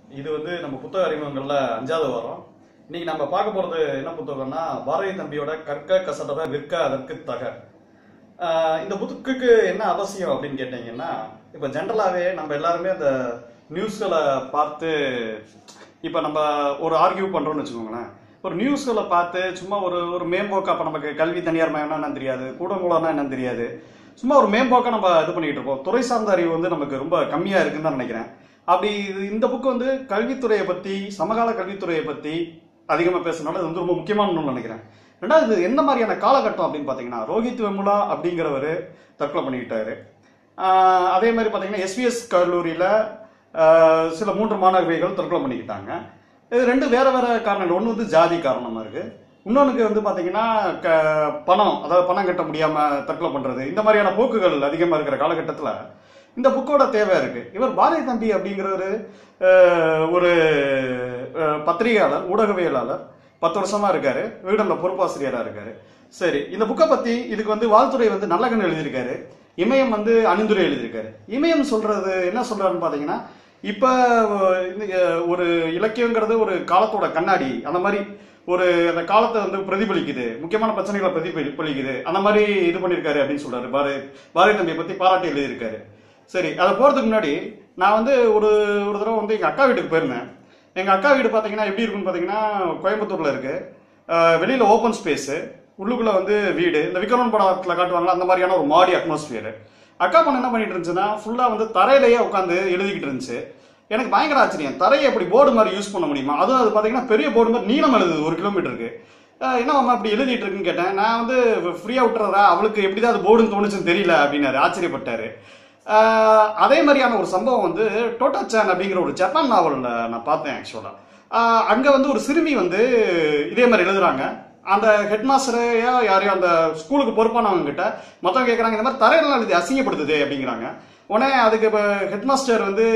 இது வந்து நம்ம புத்தக அறிமுகங்கள்ல அஞ்சாவது வாரம் இன்னைக்கு நம்ம பார்க்க போறது என்ன புத்தகம்னா பாரதி தம்பியோட கற்க கசடத விற்க அதற்கு தக ஆஹ் இந்த புக்குக்கு என்ன அவசியம் அப்படின்னு கேட்டீங்கன்னா இப்போ ஜென்ரலாகவே நம்ம எல்லாருமே அந்த நியூஸ்களை பார்த்து இப்போ நம்ம ஒரு ஆர்கியூ பண்றோம்னு வச்சுக்கோங்களேன் ஒரு நியூஸ்களை பார்த்து சும்மா ஒரு ஒரு மேம்போக்கா அப்போ நமக்கு கல்வி தனியார் மயம்னா என்னன்னு தெரியாது கூடங்குளம்னா என்னன்னு தெரியாது சும்மா ஒரு மேம்போக்கா நம்ம இது பண்ணிட்டு இருப்போம் துறை சார்ந்த அறிவு வந்து நமக்கு ரொம்ப கம்மியா இருக்குன்னு தான் நினைக்கிறேன் அப்படி இது- இந்த புக்கு வந்து கல்வித்துறையை பத்தி சமகால கல்வித்துறையை பத்தி அதிகமா பேசுறதுனால இது வந்து ரொம்ப முக்கியமான நூல் நினைக்கிறேன் ரெண்டாவது இது என்ன மாதிரியான காலகட்டம் அப்படின்னு பாத்தீங்கன்னா ரோஹித் வெமுலா அப்படிங்கிறவர் தற்கொலை பண்ணிக்கிட்டாரு ஆஹ் அதே மாதிரி பாத்தீங்கன்னா எஸ்விஎஸ் கல்லூரியில ஆஹ் சில மூன்று மாணவிகள் தற்கொலை பண்ணிக்கிட்டாங்க இது ரெண்டு வேற வேற காரணங்கள் ஒன்று வந்து ஜாதி காரணமா இருக்கு இன்னொன்னுக்கு வந்து பாத்தீங்கன்னா க- பணம் அதாவது பணம் கட்ட முடியாம தற்கொலை பண்றது இந்த மாதிரியான போக்குகள் அதிகமா இருக்கிற காலகட்டத்துல இந்த புக்கோட தேவை இருக்கு இவர் பாரதி தம்பி அப்படிங்கிறவர் ஒரு அஹ், பத்திரிகையாளர் ஊடகவியலாளர் பத்து வருஷமா இருக்காரு வீடல்ல பொறுப்பாசிரியரா இருக்காரு சரி இந்த புக்கை பத்தி இதுக்கு வந்து வாழ்த்துறை வந்து நல்லகன் எழுதியிருக்காரு இமயம் வந்து அணிந்துரை எழுதியிருக்காரு இமயம் சொல்றது என்ன சொல்றாருன்னு பாத்தீங்கன்னா இப்ப அஹ், இந்த, அஹ், ஒரு இலக்கியங்கிறது ஒரு காலத்தோட கண்ணாடி அந்த மாதிரி ஒரு அந்த காலத்தை வந்து பிரதிபலிக்குது முக்கியமான பிரச்சனைகளை பிரதிபலிக்குது அந்த மாதிரி இது பண்ணியிருக்காரு அப்படின்னு சொல்றாரு பாரதி பாரதி தம்பியை பத்தி பாராட்டி எழுதியிருக்காரு சரி அதை போறதுக்கு முன்னாடி நான் வந்து ஒரு ஒரு தடவை வந்து எங்க அக்கா வீட்டுக்கு போயிருந்தேன் எங்க அக்கா வீடு பாத்தீங்கன்னா எப்படி இருக்குன்னு பாத்தீங்கன்னா கோயம்புத்தூர்ல இருக்கு அஹ் வெளியில ஓப்பன் ஸ்பேஸ் உள்ளுக்குள்ள வந்து வீடு இந்த விக்ரமன் படத்துல காட்டுவாங்களா அந்த மாதிரியான ஒரு மாடி அட்மாஸ்பியர் அக்கா பொண்ணு என்ன பண்ணிட்டு இருந்துச்சுன்னா ஃபுல்லா வந்து தரையிலேயே உட்காந்து எழுதிக்கிட்டு இருந்துச்சு எனக்கு பயங்கர ஆச்சரியம் தரையை எப்படி போர்டு மாதிரி யூஸ் பண்ண முடியுமா அதுவும் அது பாத்தீங்கன்னா பெரிய போர்டு மாதிரி நீளம் எழுதுது ஒரு கிலோமீட்டருக்கு அஹ் என்ன மாமா அப்படி எழுதிட்டு இருக்குன்னு கேட்டேன் நான் வந்து ஃப்ரீயா விட்டுறதா அவளுக்கு எப்படிதான் அது போர்டுன்னு தோணுச்சுன்னு தெரியல அப்படின்னாரு ஆச்சரியப்பட்டாரு ஆஹ் அதே மாதிரியான ஒரு சம்பவம் வந்து டோட்டா சான் அப்படிங்கிற ஒரு ஜப்பான் நாவல்ல நான் பார்த்தேன் ஆக்சுவலா அங்க வந்து ஒரு சிறுமி வந்து இதே மாதிரி எழுதுறாங்க அந்த ஹெட் மாஸ்டரையா யாரையும் அந்த ஸ்கூலுக்கு பொறுப்பானவங்க கிட்ட மொத்தம் கேட்குறாங்க இந்த மாதிரி தரையெல்லாம் எழுதி அசிங்கப்படுத்துது அப்படிங்கிறாங்க உடனே அதுக்கு இப்போ ஹெட் மாஸ்டர் வந்து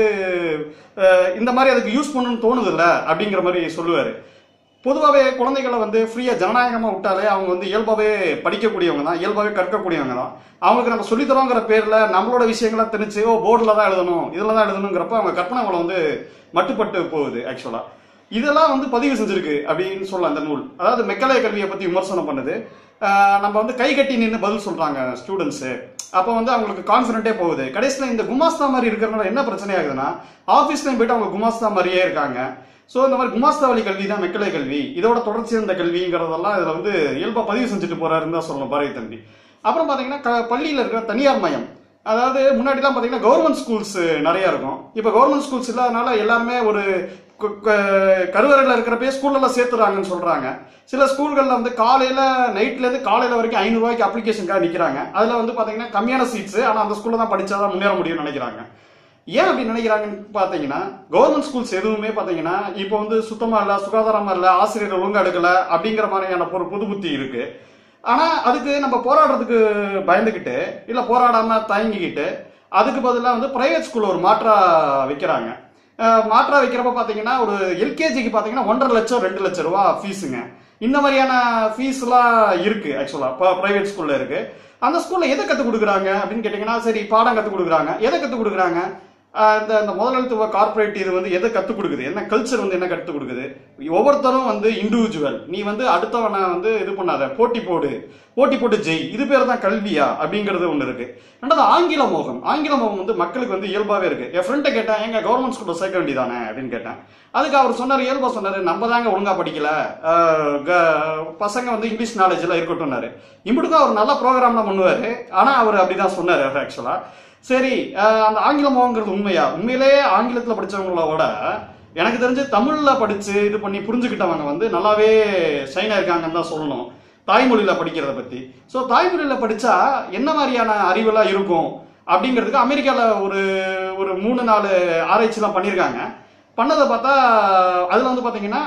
அஹ், இந்த மாதிரி அதுக்கு யூஸ் பண்ணணும்னு தோணுதில்ல அப்படிங்கிற மாதிரி சொல்லுவாரு பொதுவாகவே குழந்தைகளை வந்து ஃப்ரீயாக ஜனநாயகமாக விட்டாலே அவங்க வந்து இயல்பாகவே படிக்கக்கூடியவங்க தான் இயல்பாகவே கற்கக்கூடியவங்க தான் அவங்களுக்கு நம்ம சொல்லித்தரோங்கிற பேரில் நம்மளோட விஷயங்களை திணிச்சு ஓ போர்டில் தான் எழுதணும் இதில் தான் எழுதணுங்கிறப்ப அவங்க கற்பனை வளம் வந்து மட்டுப்பட்டு போகுது ஆக்சுவலாக இதெல்லாம் வந்து பதிவு செஞ்சிருக்கு அப்படின்னு சொல்லலாம் அந்த நூல் அதாவது மெக்கலைய கல்வியை பற்றி விமர்சனம் பண்ணுது ஆஹ் நம்ம வந்து கை கட்டி நின்று பதில் சொல்றாங்க ஸ்டூடெண்ட்ஸு அப்போ வந்து அவங்களுக்கு கான்ஃபிடென்ட்டே போகுது கடைசியில் இந்த குமாஸ்தா மாதிரி இருக்கிறனால என்ன பிரச்சனை ஆகுதுன்னா ஆஃபீஸ்லையும் போயிட்டு அவங்க குமாஸ்தா மாதிரியே இருக்காங்க ஸோ இந்த மாதிரி குமாஸ்தா வழி கல்வி தான் மெக்கலை கல்வி இதோட தொடர்ச்சி இந்த கல்விங்கிறதெல்லாம் இதில் வந்து இயல்பா பதிவு செஞ்சுட்டு போறாருன்னு தான் சொல்லணும் பாரதி தம்பி அப்புறம் பார்த்தீங்கன்னா க- பள்ளியில் இருக்கிற தனியார் மயம் அதாவது முன்னாடிலாம் பார்த்தீங்கன்னா கவர்மெண்ட் ஸ்கூல்ஸ் நிறைய இருக்கும் இப்போ கவர்மெண்ட் ஸ்கூல்ஸ் இல்லாதனால எல்லாருமே ஒரு கு- கு- கருவறையில் இருக்கிறப்பே ஸ்கூல்லலாம் சேர்த்துறாங்கன்னு சொல்றாங்க சில ஸ்கூல்களில் வந்து காலையில நைட்ல இருந்து காலையில வரைக்கும் ஐநூறு ரூபாய்க்கு அப்ளிகேஷனுக்காக நிற்கிறாங்க அதில் வந்து பார்த்தீங்கன்னா கம்மியான சீட்ஸ் ஆனால் அந்த ஸ்கூல்ல தான் படிச்சாதான் முன்னேற முடியும்னு நினைக்கிறாங்க ஏன் அப்படி நினைக்கிறாங்கன்னு பார்த்தீங்கன்னா கவர்மெண்ட் ஸ்கூல்ஸ் எதுவுமே பார்த்தீங்கன்னா இப்போ வந்து சுத்தமா இல்லை சுகாதாரமா இல்லை ஆசிரியர்கள் ஒழுங்கா எடுக்கல அப்படிங்கிற மாதிரியான ஒரு புது புத்தி இருக்கு ஆனா அதுக்கு நம்ம போராடுறதுக்கு பயந்துக்கிட்டு இல்ல போராடாம தயங்கிக்கிட்டு அதுக்கு பதிலா வந்து பிரைவேட் ஸ்கூல்ல ஒரு மாற்றா வைக்கிறாங்க அஹ் மாற்றா வைக்கிறப்ப பாத்தீங்கன்னா ஒரு எல்கேஜிக்கு பாத்தீங்கன்னா ஒன்றரை லட்சம் ரெண்டு லட்சம் ரூபா ஃபீஸுங்க இந்த மாதிரியான ஃபீஸ்லாம் இருக்கு ஆக்சுவலா பிரைவேட் ஸ்கூல்ல இருக்கு அந்த ஸ்கூல்ல எதை கத்து கொடுக்குறாங்க அப்படின்னு கேட்டீங்கன்னா சரி பாடம் கத்து கொடுக்குறாங்க எதை கத்து கொடுக்குறாங்க ஆஹ் இந்த இந்த முதலாளித்துவ கார்ப்பரேட் இது வந்து எதை கத்துக் கொடுக்குது என்ன கல்ச்சர் வந்து என்ன கத்துக் கொடுக்குது ஒவ்வொருத்தரும் வந்து இண்டிவிஜுவல் நீ வந்து அடுத்தவனை வந்து இது பண்ணாத போட்டி போடு போட்டி போட்டு ஜெய் இது பேர் தான் கல்வியா அப்படிங்கிறது ஒன்று இருக்கு ரெண்டாவது ஆங்கில மோகம் ஆங்கில மோகம் வந்து மக்களுக்கு வந்து இயல்பாவே இருக்கு என் ஃப்ரெண்டை கேட்டேன் எங்க கவர்மெண்ட் ஸ்கூல்ல சேர்க்க வேண்டியதானே அப்படின்னு கேட்டேன் அதுக்கு அவர் சொன்னார் இயல்பா சொன்னாரு நம்ம தாங்க ஒழுங்கா படிக்கல ஆஹ் க- பசங்க வந்து இங்கிலீஷ் நாலேஜ் எல்லாம் இருக்கட்டும்னாரு இம்பிட்டுக்கும் அவர் நல்ல ப்ரோக்ராம்லாம் பண்ணுவாரு ஆனா அவர் அப்படிதான் சொன்னாரு ஆக்சுவலா சரி அஹ் அந்த ஆங்கில மோகங்கிறது உண்மையா உண்மையிலேயே ஆங்கிலத்துல படிச்சவங்களோட எனக்கு தெரிஞ்சு தமிழ்ல படிச்சு இது பண்ணி புரிஞ்சுக்கிட்டவங்க வந்து நல்லாவே ஷைனா இருக்காங்கன்னு தான் சொல்லணும் தாய்மொழியில படிக்கிறத பத்தி ஸோ தாய்மொழியில படிச்சா என்ன மாதிரியான அறிவெல்லாம் இருக்கும் அப்படிங்கிறதுக்கு அமெரிக்கால ஒரு ஒரு மூணு நாலு ஆராய்ச்சிலாம் பண்ணியிருக்காங்க பண்ணதை பார்த்தா அதுல வந்து பாத்தீங்கன்னா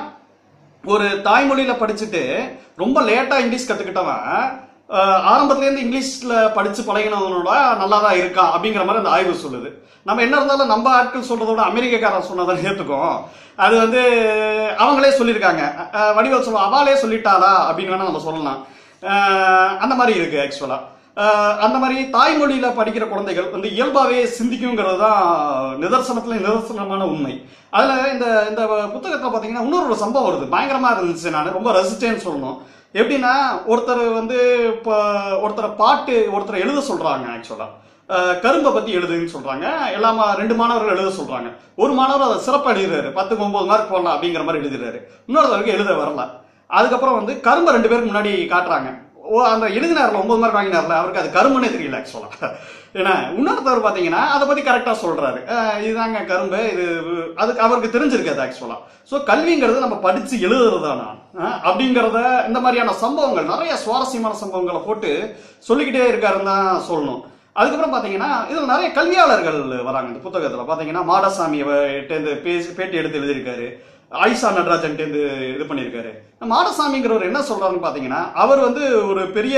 ஒரு தாய்மொழியில படிச்சுட்டு ரொம்ப லேட்டா இங்கிலீஷ் கத்துக்கிட்டவன் அஹ், ஆரம்பத்துல இருந்து இங்கிலீஷ்ல படிச்சு பழகினவனோட நல்லா தான் இருக்கான் அப்படிங்கிற மாதிரி அந்த ஆய்வு சொல்லுது நம்ம என்ன இருந்தாலும் நம்ம ஆட்கள் சொல்றதோட அமெரிக்கக்காரன் சொன்னதை ஏத்துக்கும் அது வந்து அவங்களே சொல்லியிருக்காங்க அஹ், வடிவல் சொல்லுவோம் அவளே சொல்லிட்டாளா அப்படின்னு வேணா நம்ம சொல்லலாம் அஹ், அந்த மாதிரி இருக்கு ஆக்சுவலா ஆஹ் அந்த மாதிரி தாய்மொழியில படிக்கிற குழந்தைகள் வந்து இயல்பாவே சிந்திக்குங்கிறது தான் நிதர்சனத்துல நிதர்சனமான உண்மை அதுல இந்த இந்த புத்தகத்துல பாத்தீங்கன்னா இன்னொரு ஒரு சம்பவம் வருது பயங்கரமா இருந்துச்சு நான் ரொம்ப ரசிச்சேன்னு சொல்லணும் எப்படின்னா ஒருத்தர் வந்து இப்போ ஒருத்தரை பாட்டு ஒருத்தரை எழுத சொல்றாங்க ஆக்சுவலா கரும்பை பத்தி எழுதுன்னு சொல்றாங்க எல்லா மா- ரெண்டு மாணவர்கள் எழுத சொல்றாங்க ஒரு மாணவர் அதை சிறப்பா எழுதுறாரு பத்துக்கு ஒன்பது மார்க் போடலாம் அப்படிங்கிற மாதிரி எழுதுறாரு இன்னொருத்தருக்கு எழுத வரல அதுக்கப்புறம் வந்து கரும்பை ரெண்டு பேருக்கு முன்னாடி காட்டுறாங்க ஓ அந்த எழுதினார்ல ஒன்பது மார்க் வாங்கினார்ல அவருக்கு அது கரும்புனே தெரியல ஆக்சுவலா ஏன்னா இன்னொருத்தவர் பாத்தீங்கன்னா அதை பத்தி கரெக்டா சொல்றாரு அஹ் இதுதாங்க கரும்பு இது அதுக்கு அவருக்கு தெரிஞ்சிருக்கு அது ஆக்சுவலா சோ கல்விங்கிறது நம்ம படிச்சு எழுதுறதானா அஹ் அப்படிங்கறத இந்த மாதிரியான சம்பவங்கள் நிறைய சுவாரஸ்யமான சம்பவங்களை போட்டு சொல்லிக்கிட்டே இருக்காருன்னு தான் சொல்லணும் அதுக்கப்புறம் பாத்தீங்கன்னா இதுல நிறைய கல்வியாளர்கள் வராங்க இந்த புத்தகத்துல பாத்தீங்கன்னா மாடசாமி டேந்து பேசி பேட்டி எடுத்து எழுதியிருக்காரு ஆயிஷா நடராஜன் டேந்து இது பண்ணியிருக்காரு மாடசாமிங்கிறவர் என்ன சொல்றாருன்னு பாத்தீங்கன்னா அவர் வந்து ஒரு பெரிய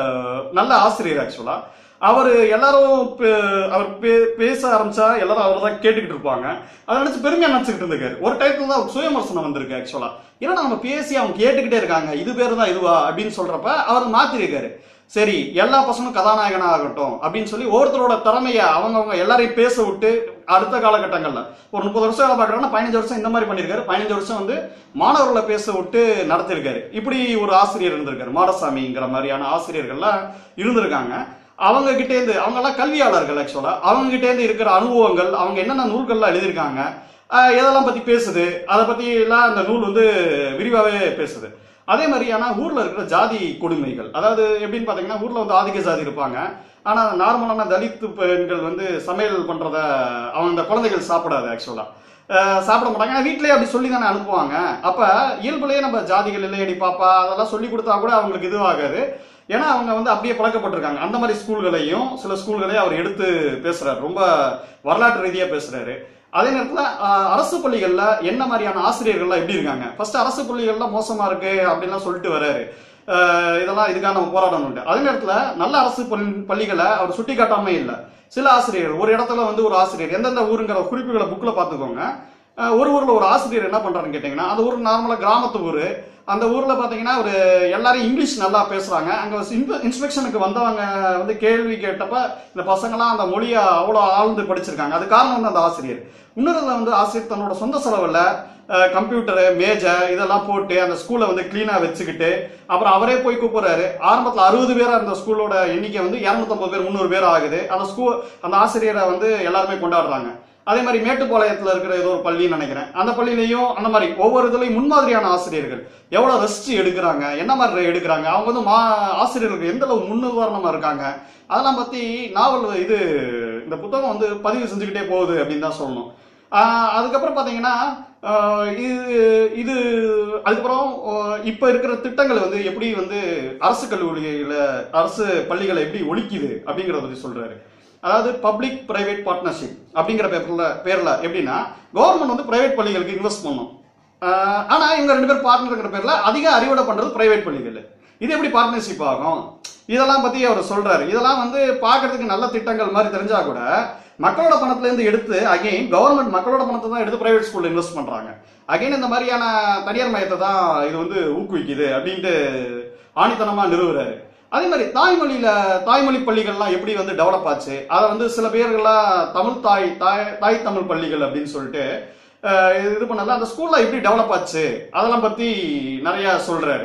நல்ல ஆசிரியர் ஆக்சுவலா அவர் எல்லாரும் பே- அவர் பே- பேச ஆரம்பிச்சா எல்லாரும் அவர் தான் கேட்டுக்கிட்டு இருப்பாங்க அதை நினைச்சு பெருமையா நினைச்சுக்கிட்டு இருந்திருக்காரு ஒரு டைத்துல தான் சுயமர்சனம் வந்திருக்கு ஆக்சுவலா ஏன்னா நம்ம பேசி அவங்க கேட்டுக்கிட்டே இருக்காங்க இது பேரு தான் இதுவா அப்படின்னு சொல்றப்ப அவர் மாத்திருக்காரு சரி எல்லா பசங்களும் கதாநாயகனா ஆகட்டும் அப்படின்னு சொல்லி ஒவ்வொருத்தரோட திறமைய அவங்கவங்க எல்லாரையும் பேச விட்டு அடுத்த காலகட்டங்கள்ல ஒரு முப்பது வருஷம் வேலை பார்க்கறாங்கன்னா பதினஞ்சு வருஷம் இந்த மாதிரி பண்ணியிருக்காரு பதினஞ்சு வருஷம் வந்து மாணவர்களை பேச விட்டு நடத்திருக்காரு இப்படி ஒரு ஆசிரியர் இருந்திருக்காரு மாடசாமிங்கிற மாதிரியான ஆசிரியர்கள்லாம் இருந்திருக்காங்க அவங்க கிட்டே இருந்து அவங்க எல்லாம் கல்வியாளர்கள் ஆக்சுவலா அவங்க கிட்டே இருந்து இருக்கிற அனுபவங்கள் அவங்க என்னென்ன நூல்கள்லாம் எழுதியிருக்காங்க ஆஹ் எதெல்லாம் பத்தி பேசுது அதை பத்தி எல்லாம் அந்த நூல் வந்து விரிவாவே பேசுது அதே மாதிரியான ஊர்ல இருக்கிற ஜாதி கொடுமைகள் அதாவது எப்படின்னு பாத்தீங்கன்னா ஊர்ல வந்து ஆதிக்க ஜாதி இருப்பாங்க ஆனா நார்மலான தலித் பெண்கள் வந்து சமையல் பண்றத அவங்க அந்த குழந்தைகள் சாப்பிடாது ஆக்சுவலா சாப்பிட மாட்டாங்க ஏன்னா வீட்லயே அப்படி சொல்லி தானே அனுப்புவாங்க அப்ப இயல்புலயே நம்ம ஜாதிகள் இல்லையடி பாப்பா அதெல்லாம் சொல்லி கொடுத்தா கூட அவங்களுக்கு இதுவாகாது ஏன்னா அவங்க வந்து அப்படியே பழக்கப்பட்டிருக்காங்க அந்த மாதிரி ஸ்கூல்களையும் சில ஸ்கூல்களையும் அவர் எடுத்து பேசுறாரு ரொம்ப வரலாற்று ரீதியா பேசுறாரு அதே நேரத்துல ஆஹ், அரசு பள்ளிகள்ல என்ன மாதிரியான ஆசிரியர்கள்லாம் எப்படி இருக்காங்க ஃபர்ஸ்ட் அரசு பள்ளிகள்ல மோசமா இருக்கு அப்படின்லாம் சொல்லிட்டு வராரு ஆஹ், இதெல்லாம் இதுக்காக நம்ம போராடணும் அதே நேரத்துல நல்ல அரசு பள்ளி- பள்ளிகளை அவர் சுட்டி காட்டாம இல்ல சில ஆசிரியர்கள் ஒரு இடத்துல வந்து ஒரு ஆசிரியர் எந்தெந்த ஊருங்கிற குறிப்புகளை புக்ல பாத்துக்கோங்க ஆஹ், ஒரு ஊர்ல ஒரு ஆசிரியர் என்ன பண்றாருன்னு கேட்டீங்கன்னா அந்த ஊர் நார்மலா கிராமத்து ஊரு அந்த ஊர்ல பாத்தீங்கன்னா ஒரு எல்லாரும் இங்கிலீஷ் நல்லா பேசுறாங்க அங்க இன்ஸ்பெக்ஷனுக்கு வந்தவங்க வந்து கேள்வி கேட்டப்ப இந்த பசங்கலாம் அந்த மொழியை அவ்வளோ ஆழ்ந்து படிச்சிருக்காங்க அது காரணம் வந்து அந்த ஆசிரியர் இன்னொருல வந்து ஆசிரியர் தன்னோட சொந்த செலவுல கம்ப்யூட்டரு மேஜை இதெல்லாம் போட்டு அந்த ஸ்கூலை வந்து கிளீனா வச்சுக்கிட்டு அப்புறம் அவரே போய் கூப்பிடுறாரு ஆரம்பத்துல அறுபது பேரா அந்த ஸ்கூலோட எண்ணிக்கை வந்து 250 பேர் முந்நூறு பேர் ஆகுது அந்த ஸ்கூல் அந்த ஆசிரியரை வந்து எல்லாருமே கொண்டாடுறாங்க அதே மாதிரி மேட்டுப்பாளையத்துல இருக்கிற ஏதோ ஒரு பள்ளின்னு நினைக்கிறேன் அந்த பள்ளியிலையும் அந்த மாதிரி ஒவ்வொரு இதுலயும் முன்மாதிரியான ஆசிரியர்கள் எவ்வளவு ரெஸ்ட் எடுக்கிறாங்க என்ன மாதிரி எடுக்கிறாங்க அவங்க வந்து மா ஆசிரியர்களுக்கு எந்த அளவு முன்னுதாரணமா இருக்காங்க அதெல்லாம் பத்தி நாவல் இது இந்த புத்தகம் வந்து பதிவு செஞ்சுக்கிட்டே போகுது அப்படின்னு தான் சொல்லணும் ஆஹ் அதுக்கப்புறம் பாத்தீங்கன்னா ஆஹ் இது இது அதுக்கப்புறம் ஆஹ் இப்ப இருக்கிற திட்டங்கள் வந்து எப்படி வந்து அரசு கல்லூரியில அரசு பள்ளிகளை எப்படி ஒழிக்குது அப்படிங்கறத பத்தி சொல்றாரு அதாவது பப்ளிக் பிரைவேட் பார்ட்னர்ஷிப் அப்படிங்கிற பேப்பர்ல பேர்ல எப்படின்னா கவர்மெண்ட் வந்து பிரைவேட் பள்ளிகளுக்கு இன்வெஸ்ட் பண்ணும் ஆஹ் ஆனா இவங்க ரெண்டு பேர் பார்ட்னர்ங்கிற பேர்ல அதிக அறிவுரை பண்றது பிரைவேட் பள்ளிகள் இது எப்படி பார்ட்னர்ஷிப் ஆகும் இதெல்லாம் பத்தி அவர் சொல்றாரு இதெல்லாம் வந்து பார்க்கிறதுக்கு நல்ல திட்டங்கள் மாதிரி தெரிஞ்சா கூட மக்களோட பணத்துல இருந்து எடுத்து அகைன் கவர்மெண்ட் மக்களோட பணத்தை தான் எடுத்து பிரைவேட் ஸ்கூல்ல இன்வெஸ்ட் பண்றாங்க அகைன் இந்த மாதிரியான தனியார் மையத்தை தான் இது வந்து ஊக்குவிக்குது அப்படின்ட்டு ஆணித்தனமா நிறுவுறாரு அதே மாதிரி தாய்மொழியில தாய்மொழி பள்ளிகள்லாம் எப்படி வந்து டெவலப் ஆச்சு அதை வந்து சில பேர்கள்லாம் தமிழ் தாய் தாய் தாய் தமிழ் பள்ளிகள் அப்படின்னு சொல்லிட்டு அஹ், இது பண்ணல அந்த ஸ்கூல்ல எப்படி டெவலப் ஆச்சு அதெல்லாம் பத்தி நிறைய சொல்றாரு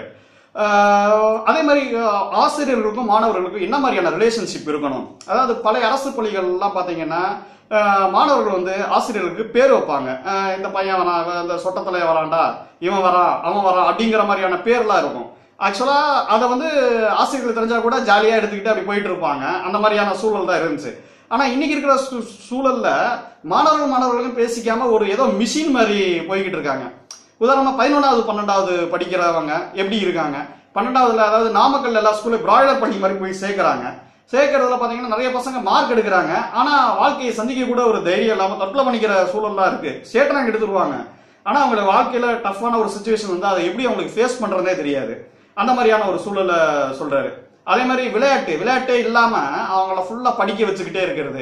ஆஹ் அதே மாதிரி ஆஹ் ஆசிரியர்களுக்கும் மாணவர்களுக்கும் என்ன மாதிரியான ரிலேஷன்ஷிப் இருக்கணும் அதாவது பழைய அரசு பள்ளிகள்லாம் பார்த்தீங்கன்னா ஆஹ் மாணவர்கள் வந்து ஆசிரியர்களுக்கு பேர் வைப்பாங்க ஆஹ் இந்த பையன் வரான் அவன் இந்த சொட்டத்தலைய வரான்டா இவன் வரான் அவன் வரான் அப்படிங்கிற மாதிரியான பேர்லாம் இருக்கும் ஆக்சுவலா அதை வந்து ஆசிரியர்கள் தெரிஞ்சா கூட ஜாலியா எடுத்துக்கிட்டு அப்படி போயிட்டு இருப்பாங்க அந்த மாதிரியான சூழல் தான் இருந்துச்சு ஆனா இன்னைக்கு இருக்கிற சூ- சூழல்ல மாணவர்கள் மாணவர்களும் பேசிக்காம ஒரு ஏதோ மிஷின் மாதிரி போய்கிட்டு இருக்காங்க உதாரணமா பதினொன்றாவது பன்னெண்டாவது படிக்கிறவங்க எப்படி இருக்காங்க பன்னெண்டாவதுல அதாவது நாமக்கல் எல்லா ஸ்கூல்ல பிராய்லர் பண்ணி மாதிரி போய் சேர்க்கறாங்க சேர்க்கறதுல பாத்தீங்கன்னா நிறைய பசங்க மார்க் எடுக்கிறாங்க ஆனா வாழ்க்கையை சந்திக்க கூட ஒரு தைரியம் இல்லாம தற்கொலை பண்ணிக்கிற சூழல்லாம் இருக்கு சேட்டனாங்க எடுத்துருவாங்க ஆனா அவங்களோட வாழ்க்கையில டஃப்பான ஒரு சுச்சுவேஷன் வந்து அதை எப்படி அவங்களுக்கு ஃபேஸ் பண்றதே தெரியாது அந்த மாதிரியான ஒரு சூழலை சொல்றாரு அதே மாதிரி விளையாட்டு விளையாட்டே இல்லாம அவங்கள ஃபுல்லா படிக்க வச்சுக்கிட்டே இருக்கிறது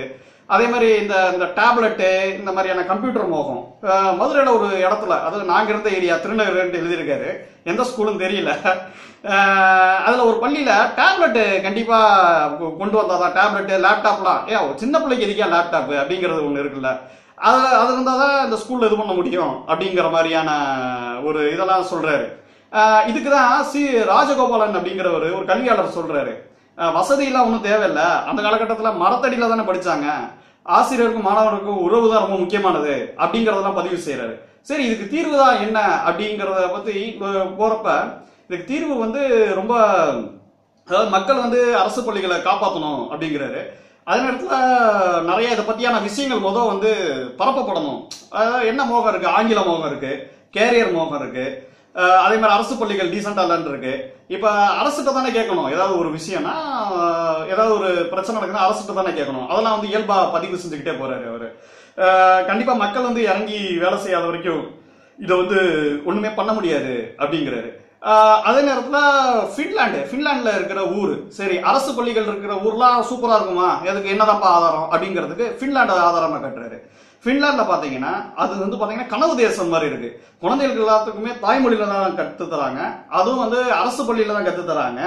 அதே மாதிரி இந்த இந்த டேப்லெட்டு இந்த மாதிரியான கம்ப்யூட்டர் மோகம் அஹ் மதுரையில் ஒரு இடத்துல அதாவது நாங்கள் இருந்த ஏரியா திருநகர்ன்ட்டு எழுதியிருக்காரு எந்த ஸ்கூலும் தெரியல அஹ் அதுல ஒரு பள்ளியில டேப்லெட் கண்டிப்பா கொ- கொண்டு வந்தாதான் டேப்லெட் லேப்டாப்லாம் ஏன் சின்ன பிள்ளைக்கு எதுக்கா லேப்டாப் அப்படிங்கிறது ஒன்று இருக்குல்ல அது அது இருந்தால் தான் இந்த ஸ்கூல்ல இது பண்ண முடியும் அப்படிங்கிற மாதிரியான ஒரு இதெல்லாம் சொல்றாரு அஹ் இதுக்கு தான் சி ராஜகோபாலன் அப்படிங்கிறவர் ஒரு கல்வியாளர் சொல்றாரு அஹ் வசதியெல்லாம் ஒன்றும் தேவையில்லை அந்த காலகட்டத்தில் மரத்தடியில தானே படிச்சாங்க ஆசிரியருக்கும் மாணவருக்கும் உறவு தான் ரொம்ப முக்கியமானது அப்படிங்கறதெல்லாம் பதிவு செய்யறாரு சரி இதுக்கு தீர்வு தான் என்ன அப்படிங்கறத பத்தி போ- போறப்ப இதுக்கு தீர்வு வந்து ரொம்ப அதாவது மக்கள் வந்து அரசு பள்ளிகளை காப்பாற்றணும் அப்படிங்கிறாரு அதே நேரத்தில் நிறைய இதை பத்தியான விஷயங்கள் முதல் வந்து பரப்பப்படணும் அதாவது என்ன மோகம் இருக்கு ஆங்கில மோகம் இருக்கு கேரியர் மோகம் இருக்கு அஹ் அதே மாதிரி அரசு பள்ளிகள் டீசெண்டா இல்லைன்னு இருக்கு இப்ப அரசுகிட்ட தானே கேட்கணும் ஏதாவது ஒரு விஷயம்னா அஹ் ஏதாவது ஒரு பிரச்சனை நடக்குதுன்னா அரசுகிட்ட தானே கேட்கணும் அதெல்லாம் வந்து இயல்பா பதிவு செஞ்சுக்கிட்டே போறாரு அவரு அஹ் கண்டிப்பா மக்கள் வந்து இறங்கி வேலை செய்யாத வரைக்கும் இதை வந்து ஒண்ணுமே பண்ண முடியாது அப்படிங்கிறாரு ஆஹ் அதே நேரத்துல ஃபின்லாண்டு ஃபின்லாண்ட்ல இருக்கிற ஊர் சரி அரசு பள்ளிகள் இருக்கிற ஊர்லாம் சூப்பரா இருக்குமா எதுக்கு என்னதான்ப்பா ஆதாரம் அப்படிங்கிறதுக்கு ஃபின்லாண்டு ஆதாரமா கட்டுறாரு ஃபின்லாண்ட்ல பாத்தீங்கன்னா அது வந்து பாத்தீங்கன்னா கனவு தேசம் மாதிரி இருக்கு குழந்தைகளுக்கு எல்லாத்துக்குமே தாய்மொழியில தான் கத்து தராங்க அதுவும் வந்து அரசு பள்ளியில தான் கத்து தராங்க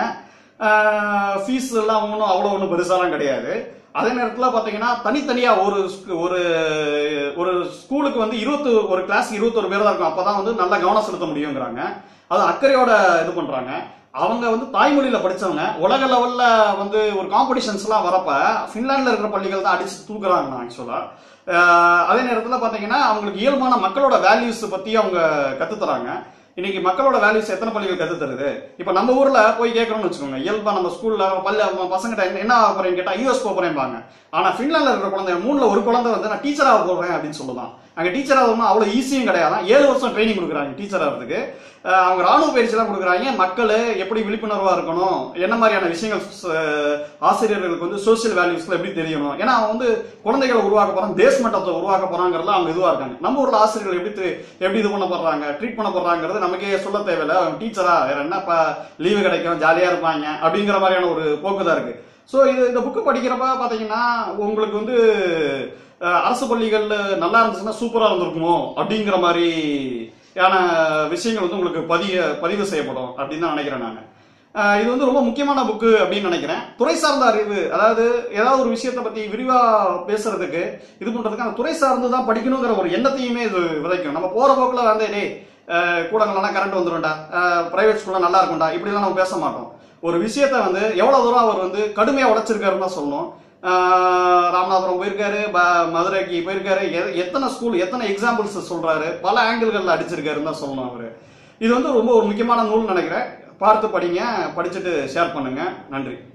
ஃபீஸ் எல்லாம் ஒன்றும் அவ்வளோ ஒன்றும் பெருசாலாம் கிடையாது அதே நேரத்தில் பார்த்தீங்கன்னா தனித்தனியாக ஒரு ஸ்கூ- ஒரு ஒரு ஸ்கூலுக்கு வந்து இருபத்து ஒரு கிளாஸ் இருபத்தொரு பேர் தான் இருக்கும் அப்போ தான் வந்து நல்லா கவனம் செலுத்த முடியுங்கிறாங்க அது அக்கறையோட இது பண்ணுறாங்க அவங்க வந்து தாய்மொழியில் படிச்சவங்க உலக லெவலில் வந்து ஒரு காம்படிஷன்ஸ்லாம் வரப்ப ஃபின்லாண்டில் இருக்கிற பள்ளிகள் தான் அடிச்சு தூக்குறாங்க ஆக்சுவலாக அதே நேரத்தில் பார்த்தீங்கன்னா அவங்களுக்கு இயல்பான மக்களோட வேல்யூஸ் பற்றி அவங்க கற்றுத்தராங்க இன்னைக்கு மக்களோட வேல்யூஸ் எத்தனை பள்ளிகள் கத்து தருது இப்ப நம்ம ஊர்ல போய் கேட்கறோம்னு வச்சுக்கோங்க இயல்பா நம்ம ஸ்கூல்ல பல்ல பசங்கிட்ட என்ன- என்ன ஆக போறேன்னு கேட்டா யூஎஸ் போக போறேன்பாங்க ஆனா ஃபின்லாண்ட்ல இருக்கிற குழந்தை மூணுல ஒரு குழந்தை வந்து நான் டீச்சர் ஆக போறேன் அப்படின்னு சொல்லுதான் அங்க டீச்சர் ஆகணும்னா அவ்வளவு ஈஸியும் கிடையாது ஏழு வருஷம் ட்ரைனிங் கொடுக்குறாங்க டீச்சர் ஆகிறதுக்கு அஹ் அவங்க ராணுவ பயிற்சி எல்லாம் கொடுக்குறாங்க மக்கள் எப்படி விழிப்புணர்வா இருக்கணும் என்ன மாதிரியான விஷயங்கள் ச- ஆசிரியர்களுக்கு வந்து சோசியல் வேல்யூஸ்ல எப்படி தெரியணும் ஏன்னா அவன் வந்து குழந்தைகளை உருவாக்க போறான் தேச மட்டத்தை உருவாக்க போறாங்கிறதுல அவங்க இதுவா இருக்காங்க நம்ம ஊர்ல ஆசிரியர்கள் எப்படி தெ- எப்படி இது பண்ண போறாங்க ட்ரீட் பண்ண போறாங்கிறது நமக்கே சொல்ல தேவையில்ல அவங்க டீச்சரா வேற என்ன லீவு கிடைக்கும் ஜாலியா இருப்பாங்க அப்படிங்கிற மாதிரியான ஒரு போக்கு தான் இருக்கு ஸோ இது இந்த புக்கு படிக்கிறப்ப பாத்தீங்கன்னா உங்களுக்கு வந்து அஹ், அரசு பள்ளிகள்ல நல்லா இருந்துச்சுன்னா சூப்பரா இருந்திருக்குமோ அப்படிங்கிற மாதிரியான விஷயங்கள் வந்து உங்களுக்கு பதிய பதிவு செய்யப்படும் அப்படின்னு தான் நினைக்கிறேன் நான் ஆஹ் இது வந்து ரொம்ப முக்கியமான புக்கு அப்படின்னு நினைக்கிறேன் துறை சார்ந்த அறிவு அதாவது ஏதாவது ஒரு விஷயத்தை பத்தி விரிவா பேசுறதுக்கு இது பண்றதுக்கு அந்த துறை சார்ந்து தான் படிக்கணுங்கிற ஒரு எண்ணத்தையுமே இது விதைக்கும் நம்ம போற போக்குல வந்து டேய் ஆஹ் கூடங்கள்லாம் கரண்ட் வந்துரும்டா பிரைவேட் ஸ்கூல்ல நல்லா இருக்கும்டா இப்படிலாம் நம்ம பேச மாட்டோம் ஒரு விஷயத்த வந்து எவ்வளவு தூரம் அவர் வந்து கடுமையா உழைச்சிருக்காருன்னு தான் சொல்லணும் ஆஹ் ராமநாதபுரம் போயிருக்காரு ப- மதுரைக்கு போயிருக்காரு எ- எத்தனை ஸ்கூல் எத்தனை எக்ஸாம்பிள்ஸ் சொல்றாரு பல ஆங்கிள்கள்ல அடிச்சிருக்காருன்னு தான் சொல்லணும் அவரு இது வந்து ரொம்ப ஒரு முக்கியமான நூல் நினைக்கிறேன் பார்த்து படிங்க படிச்சுட்டு ஷேர் பண்ணுங்க நன்றி